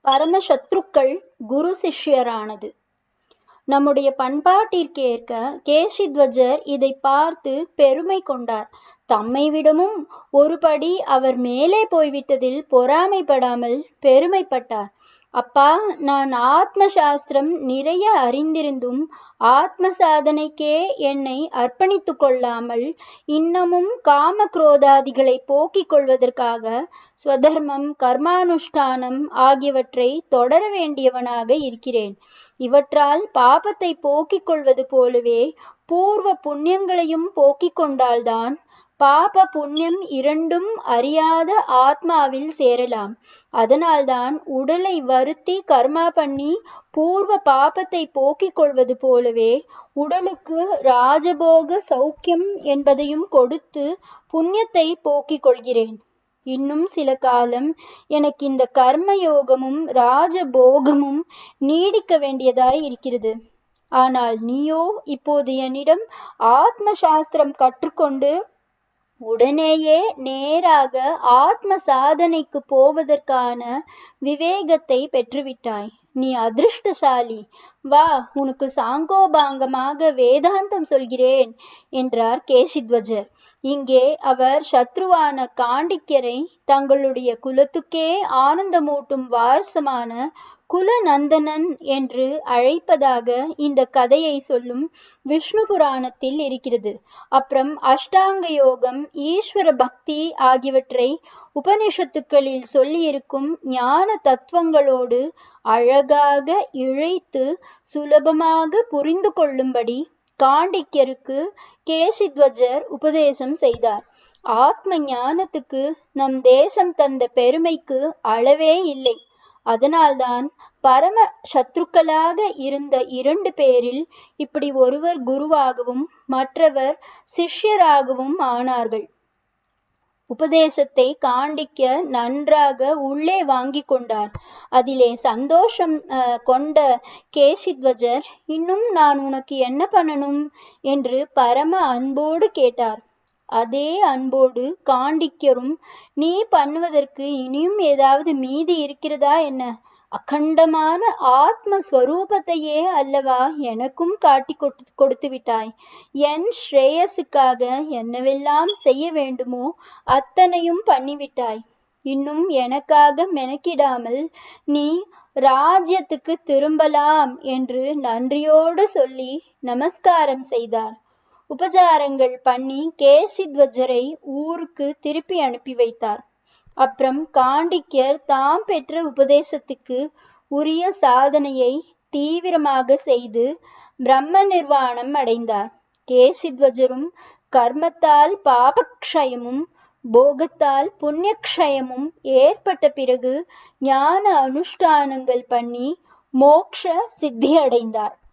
பரமசத்ருக்கள் குரு சிஷ்யரானது நம்முடைய பண்பாட்டிற்கேற்க கேசித்வஜர் இதை பார்த்து பெருமை கொண்டார் தம்மை விடமும் ஒருபடி அவர் மேலே போய்விட்டதில் பொறாமைப்படாமல் பெருமைப்பட்டார் அப்பா நான் ஆத்ம சாஸ்திரம் நிறைய அறிந்திருந்தும் ஆத்ம சாதனைக்கே என்னை அர்ப்பணித்து கொள்ளாமல் இன்னமும் காம குரோதாதிகளை போக்கிக் கொள்வதற்காக ஸ்வதர்மம் கர்மானுஷ்டானம் ஆகியவற்றை தொடர வேண்டியவனாக இருக்கிறேன் இவற்றால் பாபத்தை போக்கிக் கொள்வது போலவே பூர்வ புண்ணியங்களையும் போக்கிக் கொண்டால்தான் பாப புண்ணியம் இரண்டும் அறியாத ஆத்மாவில் சேரலாம் அதனால்தான் உடலை வருத்தி கர்மா பண்ணி பூர்வ பாபத்தை போக்கிக் கொள்வது போலவே உடலுக்கு ராஜபோக சௌக்கியம் என்பதையும் கொடுத்து புண்ணியத்தை போக்கிக் கொள்கிறேன் இன்னும் சில காலம் எனக்கு இந்த கர்ம யோகமும் ராஜபோகமும் நீடிக்க வேண்டியதாய் இருக்கிறது ஆனால் நீயோ இப்போது என்னிடம் ஆத்ம சாஸ்திரம் கற்றுக்கொண்டு உடனேயே நேராக ஆத்ம சாதனைக்கு போவதற்கான விவேகத்தை பெற்றுவிட்டாய் நீ அதிர்ஷ்டசாலி வா உனக்கு சாங்கோபாங்கமாக வேதாந்தம் சொல்கிறேன் என்றார் கேசித்வஜர் இங்கே அவர் சத்ருவான காண்டிக்கரை தங்களுடைய குலத்துக்கே ஆனந்தமூட்டும் வாரசமான குலநந்தனன் என்று அழைப்பதாக இந்த கதையை சொல்லும் விஷ்ணு புராணத்தில் இருக்கிறது அப்புறம் அஷ்டாங்க யோகம் ஈஸ்வர பக்தி ஆகியவற்றை உபனிஷத்துக்களில் சொல்லியிருக்கும் ஞான தத்துவங்களோடு அழகாக இழைத்து சுலபமாக புரிந்து கொள்ளும்படி காண்டிக்கருக்கு கேசித்வஜர் உபதேசம் செய்தார் ஆத்ம ஞானத்துக்கு நம் தேசம் தந்த பெருமைக்கு அளவே இல்லை அதனால்தான் பரம சத்ருக்களாக இருந்த இரண்டு பேரில் இப்படி ஒருவர் குருவாகவும் மற்றவர் சிஷ்யராகவும் ஆனார்கள் உபதேசத்தை காண்டிக்க நன்றாக உள்ளே வாங்கி கொண்டார் அதிலே சந்தோஷம் கொண்ட கேசித்வஜர் இன்னும் நான் உனக்கு என்ன பண்ணணும் என்று பரம அன்போடு கேட்டார் அதே அன்போடு காண்டிக்கரும் நீ பண்ணுவதற்கு இனியும் ஏதாவது மீதி இருக்கிறதா என்ன அகண்டமான ஆத்ம ஸ்வரூபத்தையே அல்லவா எனக்கும் காட்டி கொடுத்து விட்டாய் என் ஸ்ரேயஸுக்காக என்னவெல்லாம் செய்ய வேண்டுமோ அத்தனையும் பண்ணிவிட்டாய் இன்னும் எனக்காக மெனக்கிடாமல் நீ ராஜ்யத்துக்கு திரும்பலாம் என்று நன்றியோடு சொல்லி நமஸ்காரம் செய்தார் உபசாரங்கள் பண்ணி கேசித்வஜரை ஊருக்கு திருப்பி அனுப்பி வைத்தார் அப்புறம் காண்டிக்கர் தாம் பெற்ற உபதேசத்துக்கு உரிய சாதனையை தீவிரமாக செய்து பிரம்ம நிர்வாணம் அடைந்தார் கேசித்வஜரும் கர்மத்தால் பாபக்ஷயமும் போகத்தால் புண்ணியக்ஷயமும் ஏற்பட்ட பிறகு ஞான அனுஷ்டானங்கள் பண்ணி மோக்ஷ சித்தி அடைந்தார்